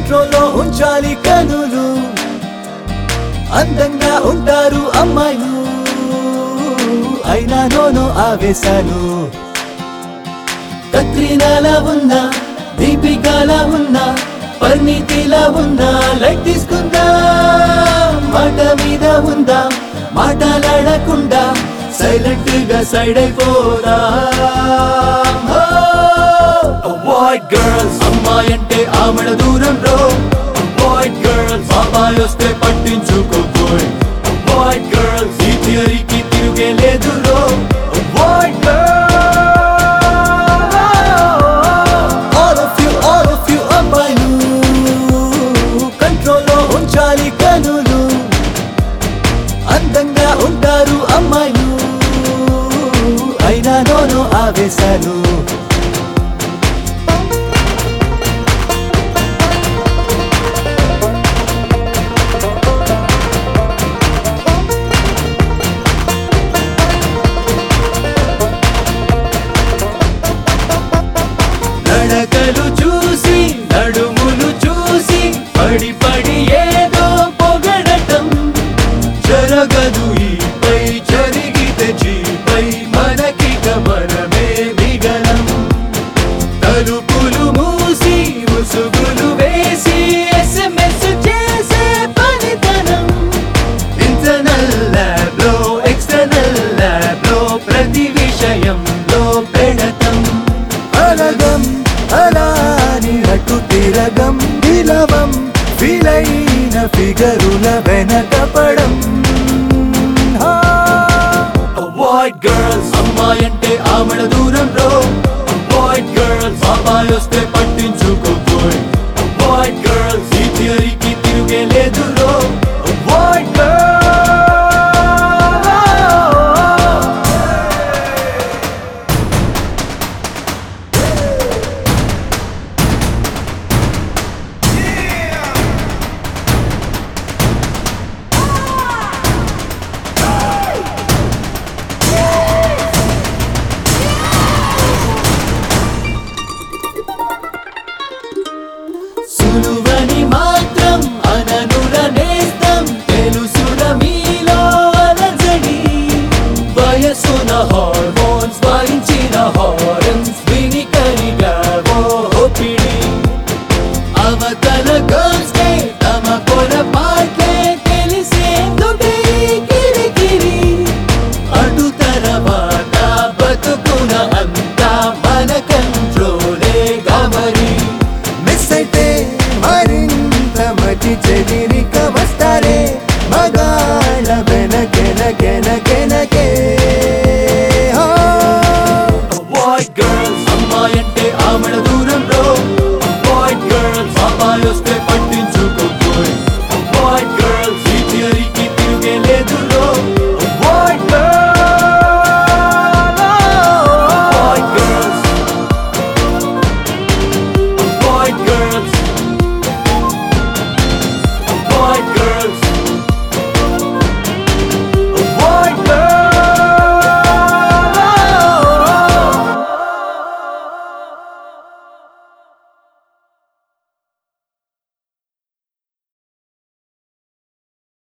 కంట్రోల్లో ఉంచాలి కనులు అందంగా ఉంటారు అమ్మాయిలు అయినా నోనో ఆవేశాలు కత్రినాలా ఉన్నా దీపికాలా ఉన్నా పరిణితిలా ఉన్నా లైట్ తీసుకుందా మాట మీద ఉందా మాటలాడకుండా సైలెంట్ గా సైడ్ అయిపోదా అవాయిడ్ గర్ల్స్ అమ్మాయి అంటే ఆమెడ దూరంలో అవాయిడ్ గర్ల్స్ బాబాయ్ వస్తే పట్టించుకోబోయ్ అవాయిడ్ గర్ల్స్ ఈ థియరీకి తిరిగే లేదు రో avoid all of you all of you అమ్మాయిలు కంట్రోల్లో ఉంచాలి కనులు అందంగా ఉంటారు అమ్మాయిలు అయినా నోనో ఆవేశాలు నడకలు చూసి నడుములు చూసి పడి పడి ఏదో పొగడటం జరగదు ఈపై జరిగితే జీపై మనకిక మనమే మిగలం తలుపులు మూసి ముసుగులు వేసి ఎస్ఎంఎస్ చేసే పనితనం ఇంటర్నల్ ల్యాబ్ లో ఎక్స్టర్నల్ ల్యాబ్ లో ప్రతి విషయంలో పెడతం అలగం అలాని అటు తిరగం విలవం విలైన ఫిగరుల వెనకపడం అవాయిడ్ గర్ల్స్ అమ్మాయి అంటే ఆమెడ దూరంలో అవాయిడ్ గర్ల్స్ బాబాయ్ వస్తే పట్టించుకోబోయ్ అవాయిడ్ గర్ల్స్ ఈ థియరీకి తిరిగే లేదు రో అవాయిడ్ గర్ల్స్ సులువని మాత్రం అననుల నేస్తం తెలుసున మీలో అలజడి వయసున హార్మోన్స్ వాయించిన హారన్స్ విని కరిగావో ఒపిడి అవతల గర్ల్స్ కే తమ పొరపాట్లే తెలిసేందుకే ఈ కిరికిరి అటు తర్వాత బతుకున అంతా మన కంట్రోలే గమరి మిస్ అయితే మరింత మతి చెదిరిక వస్తారే